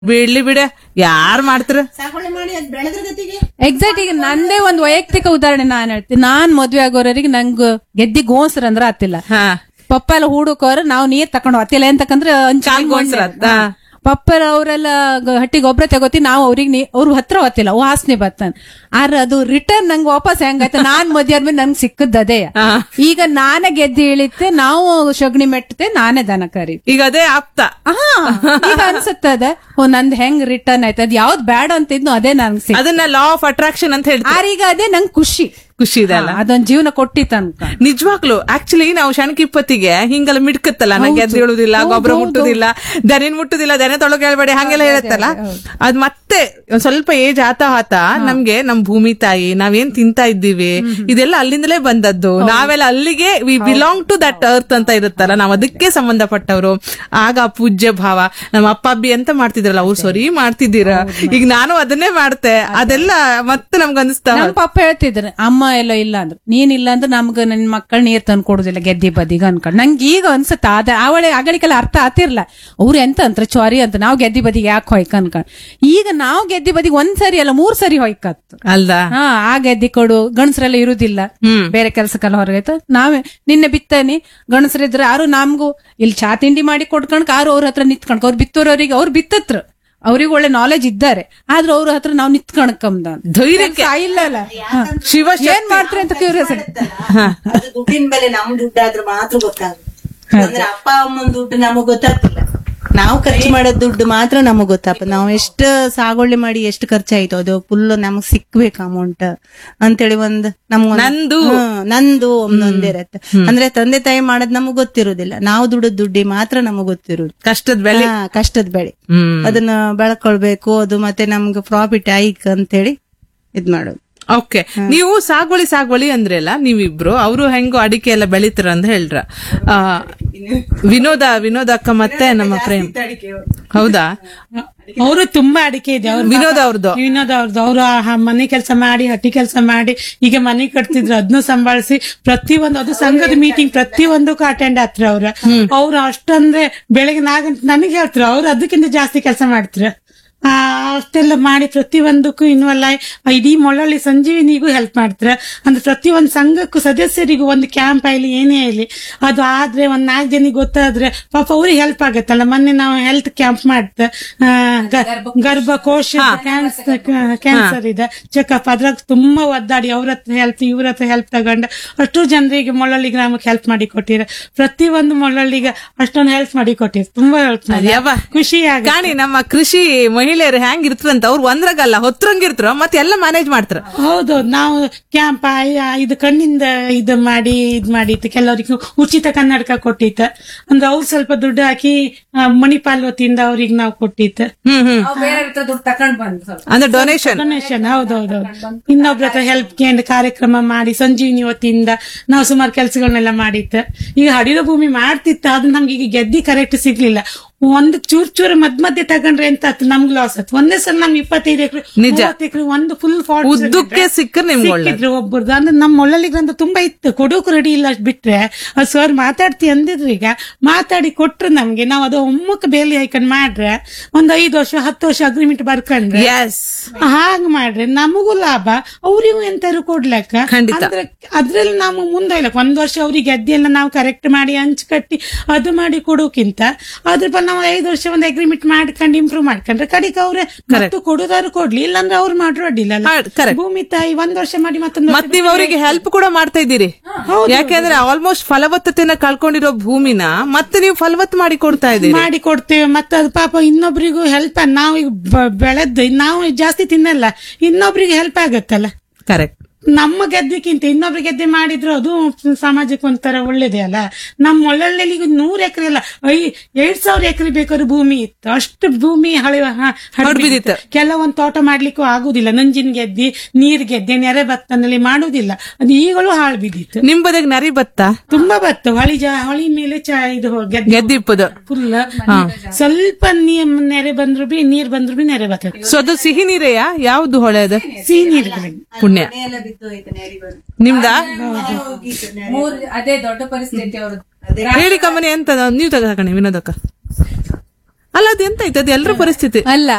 ಬಿಡ್ಲಿ ಬಿಡ ಯಾರ್ ಮಾಡ್ತಾರ ಸಾಗುವಳಿ ಮಾಡಿ ಅದ್ ಬೆಳೆದ್ರ ಗತಿಗೆ ಎಕ್ಸಾಕ್ಟ್ ಈಗ ನಂದೇ ಒಂದು ವೈಯಕ್ತಿಕ ಉದಾಹರಣೆ ನಾನ್ ಹೇಳ್ತೀನಿ ನಾನ್ ಮದ್ವೆ ಆಗೋರಿಗೆ ನಂಗ್ ಗೆದ್ದಿ ಗೋಸ್ರ ಅಂದ್ರ ಆತಿಲ್ಲ ಹಾ ಪಪ್ಪ ಎಲ್ಲ ಹೂಡಕೋರ ನಾವ್ ನೀರ್ ತಕೊಂಡ್ ಹೋಗ್ತಿಲ್ಲ ಎಂತಕಂದ್ರೆ ಕಾಲ್ ಗೋಸ್ರ ಅತ್ತ. ಪಪ್ಪರ ಅವರೆಲ್ಲ ಹಟ್ಟಿ ಗೊಬ್ಬರ ತಗೋತಿ ನಾವು ಅವ್ರಿಗೆ ಅವ್ರ ಹತ್ರ ಹೊತ್ತಿಲ್ಲ ವಾಸನೆ ಬತ್ತಾನ ಆದ್ರೆ ಅದು ರಿಟರ್ನ್ ನಂಗೆ ವಾಪಸ್ ಹೆಂಗಾಯ್ತು ನಾನ್ ಮದ್ವೆ ಆದ್ಮೇಲೆ ನಂಗೆ ಸಿಕ್ಕದ್ ಅದೇ ಹಾ. ಈಗ ನಾನೇ ಗೆದ್ದಿ ಇಳಿತೆ ನಾವು ಸಗಣಿ ಮೆಟ್ಟತೆ ನಾನೇ ದನ ಕರಿ ಈಗ ಅದೇ ಆಪ್ತ ಹಾ ಈಗ ಅನ್ಸುತ್ತದ ಓ ನಂದ್ ಹೆಂಗ್ ರಿಟರ್ನ್ ಆಯ್ತು ಅದ್ ಯಾವ್ದ್ ಬ್ಯಾಡ ಅಂತಿದ್ನು ಅದೇ ನಂಗೆ ಸಿಕ್ ಅದನ್ನ ಲಾ ಆಫ್ ಅಟ್ರಾಕ್ಷನ್ ಅಂತ ಹೇಳ್ತಾರೆ ಆರೀಗ ಅದೇ ನಂಗೆ ಖುಷಿ ಖುಷಿ ಇದೆ ಅಲ್ಲ ಅದೊಂದ್ ಜೀವನ ಕೊಟ್ಟಿತ್ತು ಅನ್ಕ ನಿಜವಾಗ್ಲು ಆಕ್ಚುಲಿ ನಾವು ಶಣಕಿಪ್ಪತ್ತಿಗೆ ಹಿಂಗೆಲ್ಲ ಮಿಡ್ಕತ್ತಲ್ಲ ನಂಗೆ ಗೆದ್ದು ಹೇಳುದಿಲ್ಲ ಗೊಬ್ಬರ ಮುಟ್ಟುದಿಲ್ಲ ದನಿನ್ ಮುಟ್ಟುದಿಲ್ಲ ದನ ತೊಳಗೆ ಹೇಳ್ಬೇಡಿ ಹಂಗೆಲ್ಲ ಹೇಳುತ್ತಲ್ಲ ಅದ್ ಮತ್ತೆ ಒಂದ್ ಸ್ವಲ್ಪ ಏಜ್ ಆತ ಆತ ನಮ್ಗೆ ನಮ್ ಭೂಮಿ ತಾಯಿ ನಾವೇನ್ ತಿಂತಾ ಇದ್ದೀವಿ ಇದೆಲ್ಲ ಅಲ್ಲಿಂದಲೇ ಬಂದದ್ದು ನಾವೆಲ್ಲ ಅಲ್ಲಿಗೆ we belong to that earth ಅಂತ ಇರುತ್ತಲ್ಲ ನಾವ್ ಅದಕ್ಕೆ ಸಂಬಂಧಪಟ್ಟವರು ಆಗ ಆ ಪೂಜ್ಯ ಭಾವ ನಮ್ಮ ಅಪ್ಪ ಅಬ್ಬಿ ಎಂತ ಮಾಡ್ತಿದ್ರಲ್ಲ ಅವ್ರು ಸರಿ ಮಾಡ್ತಿದ್ದೀರ ಈಗ ನಾನು ಅದನ್ನೇ ಮಾಡ್ತೆ ಅದೆಲ್ಲ ಮತ್ತೆ ನಮ್ಗೆ ಅನಿಸ್ತಾವ ನಮ್ ಪಪ್ಪ ಹೇಳ್ತಿದ್ರು ಅಮ್ಮ ಎಲ್ಲೋ ಇಲ್ಲ ಅಂದ್ರು ನೀನ್ ಇಲ್ಲ ಅಂದ್ರೆ ನಮ್ಗ ನನ್ ಮಕ್ಕಳ ನೀರ್ ತಂದು ಕೊಡುದಿಲ್ಲ ಗೆದ್ದಿ ಬದಿಗ ಅನ್ಕೊಂಡ್ ನಂಗೆ ಈಗ ಅನ್ಸುತ್ತ ಅದ ಅವಳೆ ಅಗಳಿಗೆಲ್ಲ ಅರ್ಥ ಆತಿರ್ಲ ಅವ್ರು ಎಂತ ಅಂತ್ರ ಚಾರಿ ಅಂತ ನಾವ್ ಗೆದ್ದಿ ಬದಿಗೆ ಯಾಕೆ ಹೊಯ್ಕ ಅನ್ಕೊಂಡ್ ಈಗ ನಾವ್ ಗೆದ್ದಿ ಬದಿಗೆ ಒಂದ್ ಸರಿ ಅಲ್ಲ ಮೂರ್ ಸರಿ ಹೊಯ್ಕತ್ತು ಅಲ್ದಾ ಹಾ ಆ ಗೆದ್ದಿ ಕೊಡು ಗಂಡಸರೆಲ್ಲ ಇರುದಿಲ್ಲ ಹ್ಮ್. ಬೇರೆ ಕೆಲ್ಸಕ್ಕೆಲ್ಲ ಹೊರಗಾಯ್ತು ನಾವೇ ನಿನ್ನೆ ಬಿತ್ತಾನಿ ಗಂಡಸರಿದ್ರೆ ಯಾರು ನಮ್ಗೂ ಇಲ್ಲಿ ಚಾ ತಿಂಡಿ ಮಾಡಿ ಕೊಟ್ಕೊಂಡ್ ಯಾರು ಅವ್ರ ಹತ್ರ ನಿಂತ್ಕೊಂಡ್ ಅವ್ರು ಬಿತ್ತೋರವ್ರಿಗೆ ಅವ್ರು ಬಿತ್ತತ್ರ ಅವ್ರಿಗೆ ಒಳ್ಳೆ ನಾಲೆಜ್ ಇದ್ದಾರೆ ಆದ್ರೆ ಅವ್ರ ಹತ್ರ ನಾವ್ ನಿಂತ್ಕೊಂಡ್ಕಂದ ಧೈರ್ಯಕ್ಕೆ ಇಲ್ಲ ಅಲ್ಲ ಶಿವ ಏನ್ ಮಾಡ್ತಾರೆ ಅಂತ ಕ್ಯೂರಿಯಸ್ ಅದು ದುಡ್ಡಿನ ಬೆಲೆ ನಮ್ ದುಡ್ಡಾದ್ರೆ ಮಾತ್ರ ಗೊತ್ತಾಗುತ್ತೆ ಅಂದ್ರೆ ಅಪ್ಪ ಅಮ್ಮನ ದುಡ್ಡು ನಮಗ್ ಗೊತ್ತಾಗ್ತಿಲ್ಲ ನಾವು ಖರ್ಚು ಮಾಡೋ ದುಡ್ಡು ಮಾತ್ರ ನಮಗ್ ಗೊತ್ತಪ್ಪ ನಾವು ಎಷ್ಟು ಸಾಗುವಳಿ ಮಾಡಿ ಎಷ್ಟು ಖರ್ಚಾಯ್ತು ಅದು ಫುಲ್ ನಮಗ್ ಸಿಕ್ಬೇಕು ಅಮೌಂಟ್ ಅಂತೇಳಿ ಒಂದ್ ನಮ್ಗ್ ಒಂದ್- ನಂದು. ಹ್ಮ್, ನಂದು ಒಂದೊಂದಿರತ್ತೆ ಅಂದ್ರೆ ತಂದೆ ತಾಯಿ ಮಾಡೋದ್ ನಮಗ್ ಗೊತ್ತಿರುದಿಲ್ಲ ನಾವು ದುಡ್ಡು ದುಡ್ಡಿ ಮಾತ್ರ ನಮಗ್ ಗೊತ್ತಿರುದು ಕಷ್ಟದ ಬೆಲೆ ಹಾ, ಕಷ್ಟದ ಬೆಳೆ ಹ್ಮ್ ಅದನ್ನ ಬೆಳ್ಕೊಳ್ಬೇಕು ಅದು ಮತ್ತೆ ನಮ್ಗೆ ಪ್ರಾಫಿಟ್ ಆಯ್ಕ್ ಅಂತೇಳಿ ಇದ್ ಮಾಡೋದು ಓಕೆ ನೀವು ಸಾಗುವಳಿ ಸಾಗುವಳಿ ಅಂದ್ರಲ್ಲ ನೀವಿಬ್ರು ಅವರು ಹೆಂಗೋ ಅಡಿಕೆ ಎಲ್ಲ ಬೆಳಿತಾರ ಅಂತ ಹೇಳ್ರ ಆ, ವಿನೋದ ವಿನೋದ ಅಕ್ಕ ಮತ್ತೆ ನಮ್ಮ ಪ್ರೇಮ್ ಹೌದಾ ಅವರು ತುಂಬಾ ಅಡಿಕೆ ಇದೆ ಅವ್ರು ವಿನೋದ ಅವ್ರದ್ದು ವಿನೋದ್ ಅವ್ರದ್ದು ಅವರು ಮನೆ ಕೆಲಸ ಮಾಡಿ ಹಟ್ಟಿ ಕೆಲಸ ಮಾಡಿ ಈಗ ಮನೆ ಕಟ್ತಿದ್ರು ಅದನ್ನು ಸಂಭಾಳಿಸಿ ಪ್ರತಿಯೊಂದು ಅದು ಸಂಘದ ಮೀಟಿಂಗ್ ಪ್ರತಿಯೊಂದಕ್ಕೂ ಅಟೆಂಡ್ ಆತ್ರ ಅವ್ರ ಅವ್ರು ಅಷ್ಟಂದ್ರೆ ಬೆಳಗ್ಗೆ ನಾಲ್ಕು ಗಂಟೆ ನನಗೆ ಹೇಳ್ತಾರೆ ಅವ್ರು ಅದಕ್ಕಿಂತ ಜಾಸ್ತಿ ಕೆಲಸ ಮಾಡ್ತಾರೆ ಆ ಅಷ್ಟೆಲ್ಲ ಮಾಡಿ ಪ್ರತಿಯೊಂದಕ್ಕೂ ಇನ್ವಾಲ್ವ್ ಆಗಿ ಇಡೀ ಮೊಳಲಿ ಸಂಜೀವಿನಿಗೂ ಹೆಲ್ಪ್ ಮಾಡ್ತಾರೆ ಅಂದ್ರೆ ಪ್ರತಿಯೊಂದು ಸಂಘಕ್ಕೂ ಸದಸ್ಯರಿಗೂ ಒಂದು ಕ್ಯಾಂಪ್ ಆಗಲಿ ಏನೇ ಆಗಲಿ ಅದು ಆದ್ರೆ ಒಂದ್ ನಾಲ್ಕು ಜನಿಗೆ ಗೊತ್ತಾದ್ರೆ ಪಾಪ ಅವ್ರಿಗೆ ಹೆಲ್ಪ್ ಆಗತ್ತಲ್ಲ ಮೊನ್ನೆ ನಾವು ಹೆಲ್ತ್ ಕ್ಯಾಂಪ್ ಮಾಡ್ತ ಗರ್ಭಕೋಶ ಕ್ಯಾನ್ಸರ್ ಕ್ಯಾನ್ಸರ್ ಇದೆ ಚೆಕಪ್ ಅದ್ರಾಗ ತುಂಬಾ ಒದ್ದಾಡಿ ಅವ್ರ ಹತ್ರ ಹೆಲ್ಪ್ ಇವ್ರ ಹತ್ರ ಹೆಲ್ಪ್ ತಗೊಂಡು ಅಷ್ಟು ಜನರಿಗೆ ಮೊಳಲಿ ಗ್ರಾಮಕ್ಕೆ ಹೆಲ್ಪ್ ಮಾಡಿ ಕೊಟ್ಟಿರ ಪ್ರತಿಯೊಂದು ಮೊಳಲಿಗೆ ಅಷ್ಟೊಂದು ಹೆಲ್ಪ್ ಮಾಡಿ ಕೊಟ್ಟಿರ ತುಂಬಾ ಹೆಲ್ಪ್ ಮಾಡಿ ಯವ್ವ. ಖುಷಿ ಆಗ ಕಾಣಿ ನಮ್ಮ ಕೃಷಿ ಮಹಿಳೆಯರು ಹೆಂಗ್ ಇರ್ತದಂತ ಅವ್ರು ಒಂದ್ರಾಗಲ್ಲ ಹೊತ್ರಂಗಿರ್ತಾರ ಮತ್ತೆ ಎಲ್ಲ ಮ್ಯಾನೇಜ್ ಮಾಡ್ತಾರ ಹೌದು ನಾವು ಕ್ಯಾಂಪ್ ಇದು ಕಣ್ಣಿಂದ ಇದು ಮಾಡಿ ಇದ್ ಮಾಡಿತ್ತು ಕೆಲವರಿಗೆ ಉಚಿತ ಕನ್ನಡಕ ಕೊಟ್ಟಿತ್ತು ಅಂದ್ರೆ ಅವ್ರು ಸ್ವಲ್ಪ ದುಡ್ಡು ಹಾಕಿ ಆ, ಮಣಿಪಾಲ್ ವತಿಯಿಂದ ಅವ್ರಿಗೆ ನಾವು ಕೊಟ್ಟಿತ್ತು ಹ್ಮ್ ಹ್ಮ್ ಬೇರೆ ದುಡ್ಡು ತಕೊಂಡ್ ಬಂದ್ ಅಂದ್ರೆ ಡೊನೇಷನ್ ಡೊನೇಷನ್ ಹೌದೌದೌದು ಇನ್ನೊಬ್ರ ಹತ್ರ ಹೆಲ್ಪ್ ಕೇಂದ್ರ ಕಾರ್ಯಕ್ರಮ ಮಾಡಿ ಸಂಜೀವಿನಿ ವತಿಯಿಂದ ನಾವು ಸುಮಾರು ಕೆಲಸಗಳನ್ನೆಲ್ಲ ಮಾಡಿತ್ತು ಈಗ ಹಡಿದ ಭೂಮಿ ಮಾಡ್ತಿತ್ತು ಅದು ನಮ್ಗೆ ಈಗ ಗೆದ್ದಿ ಕರೆಕ್ಟ್ ಸಿಗ್ಲಿಲ್ಲ ಒಂದು ಚೂರ್ ಚೂರ್ ಮದ್ ಮಧ್ಯೆ ತಗೊಂಡ್ರೆ ಎಂತ ಆತು ನಮ್ಗೆ ಲಾಸ್ ಆಯ್ತು ಒಂದೇ ಸಲ ನಮ್ಗೆ ಇಪ್ಪತ್ತೈದು ಎಕರೆ ನಿಜ. ಎಕರೆ ಒಂದು ಫುಲ್ ಫಾಲ್ಟ್ ಉದ್ದಕ್ಕೆ ಸಿಕ್ಕರೆ ನಿಮ್ಗೆ ಒಳ್ಳೆ ಸಿಕ್ಕಿದ್ರು ಒಬ್ಬರದು ಅಂದ್ರೆ ನಮ್ಮ ಒಳ್ಳಲಿಗ್ರಂತ ತುಂಬಾ ಇತ್ತು ಕೊಡೋಕು ರೆಡಿ ಇಲ್ಲ ಅಷ್ಟ್ ಬಿಟ್ರೆ ಅದು ಸರ್ ಮಾತಾಡ್ತಿ ಅಂದಿದ್ರು ಈಗ ಮಾತಾಡಿ ಕೊಟ್ರು ನಮ್ಗೆ ನಾವು ಅದು ಒಮ್ಮಕ್ಕೆ ಬೇಲಿ ಹಾಕೊಂಡ್ ಮಾಡ್ರೆ ಒಂದ್ ಐದು ವರ್ಷ ಹತ್ತು ವರ್ಷ ಅಗ್ರಿಮೆಂಟ್ ಬರ್ಕೊಂಡ್ರೆ ಎಸ್ ಹಾಗ್ ಮಾಡ್ರೆ ನಮಗೂ ಲಾಭ ಅವ್ರಿಗೂ ಎಂತಾರು ಕೊಡ್ಲಕ್ಕ ಖಂಡಿತ. ಅಂದ್ರೆ ಅದ್ರಲ್ಲಿ ನಾವು ಮುಂದೆ ಇಲ್ಲ ಒಂದ್ ವರ್ಷ ಅವ್ರಿಗೆ ಗೆದ್ದಿ ಎಲ್ಲ ನಾವು ಕರೆಕ್ಟ್ ಮಾಡಿ ಹಂಚ್ ಕಟ್ಟಿ ಅದು ಮಾಡಿ ಕೊಡೋಕ್ಕಿಂತ ಅದ್ರ ಬ ನಾವು ಐದು ವರ್ಷ ಒಂದು ಅಗ್ರಿಮೆಂಟ್ ಮಾಡ್ಕೊಂಡು ಇಂಪ್ರೂವ್ ಮಾಡ್ಕೊಂಡ್ರೆ ಕಡಿಕ ಅವ್ರೆ ಮತ್ತು ಕೊಡುದಾರು ಕೊಡ್ಲಿ ಇಲ್ಲಾಂದ್ರೆ ಅವ್ರು ಮಾಡ್ರು ಅಡ್ಡಿಲ್ಲ ಅಲ್ಲ? ಹಾ, correct. ಭೂಮಿ ತಾಯಿ ಒಂದ್ ವರ್ಷ ಮಾಡಿ ಮತ್ತೊಂದು ಮತ್ ನೀವ್ ಅವರಿಗೆ ಹೆಲ್ಪ್ ಕೂಡ ಮಾಡ್ತಾ ಇದ್ದೀರಿ ಯಾಕೆಂದ್ರೆ ಆಲ್ಮೋಸ್ಟ್ ಫಲವತ್ತತೆನ ಕಳ್ಕೊಂಡಿರೋ ಭೂಮಿನ ಮತ್ತೆ ನೀವು ಫಲವತ್ತು ಮಾಡಿ ಕೊಡ್ತಾ ಇದ್ದೀರಿ ಮಾಡಿ ಕೊಡ್ತೇವೆ ಮತ್ತೆ ಅದು ಪಾಪ ಇನ್ನೊಬ್ರಿಗೂ ಹೆಲ್ಪ್ ನಾವು ಈಗ ಬ- ಬೆಳೆದ್ದು ನಾವು ಜಾಸ್ತಿ ತಿನ್ನಲ್ಲ ಇನ್ನೊಬ್ರಿಗೆ ಹೆಲ್ಪ್ ಆಗತ್ತಲ್ಲ ಕರೆಕ್ಟ್ ನಮ್ಮ ಗೆದ್ದೆಕ್ಕಿಂತ ಇನ್ನೊಬ್ರ ಗೆದ್ದೆ ಮಾಡಿದ್ರು ಅದು ಸಮಾಜಕ್ಕೆ ಒಂಥರ ಒಳ್ಳೇದೇ ಅಲ್ಲ ನಮ್ಮ ಒಳ್ಳೊಳ್ಳೆ ಈಗ ನೂರ್ ಎಕರೆ ಅಲ್ಲ ಐ ಎರಡ್ ಸಾವಿರ ಎಕರೆ ಬೇಕಾದ್ರೆ ಭೂಮಿ ಇತ್ತು ಅಷ್ಟು ಭೂಮಿ ಹಳೆ ಹ- ಹರಡ್ಬಿದ್ದಿತ್ತು. ಕೆಲವೊಂದು ತೋಟ ಮಾಡ್ಲಿಕ್ಕೂ ಆಗುದಿಲ್ಲ ನಂಜಿನ ಗೆದ್ದಿ ನೀರ್ ಗೆದ್ದೆ ನೆರೆ ಭತ್ತನಲ್ಲಿ ಮಾಡುದಿಲ್ಲ ಅದು ಈಗಲೂ ಹಾಳು ಬಿದ್ದಿತ್ತು ನಿಮ್ ಬದಗ್ ನರಿ ಬತ್ತ ತುಂಬಾ ಭತ್ತ ಹೊಳಿ ಜಾ ಹೊಳಿ ಮೇಲೆ ಚ ಇದು ಗೆದ್ದೆ ಗೆದ್ದಿಪ್ಪದು ಫುಲ್ ಸ್ವಲ್ಪ ನೀರ್ ನೆರೆ ಬಂದ್ರು ಬಿ ನೀರ್ ಬಂದ್ರು ಬಿ ನೆರೆ ಬರ್ತದೆ ಸೊ ಅದು ಸಿಹಿ ನೀರೆಯಾ ಯಾವ್ದು ಹೊಳೆ ಅದು ಸಿಹಿ ನೀರ್ಗಳಿಗೆ ಪುಣ್ಯ ನಿಮ್ದಾ ಮೂರ್ ಅದೇ ದೊಡ್ಡ ಪರಿಸ್ಥಿತಿ ಅವ್ರದ್ದು ಹೇಳಿ ಕಮ್ಮನಿ ಎಂತ ನೀವ್ ತಗೊಂಡಿ ವಿನೋದಕ್ಕ ಅಲ್ಲ ಅದೆಂತ ಆಯ್ತು ಅದು ಎಲ್ಲರ ಪರಿಸ್ಥಿತಿ ಅಲ್ಲ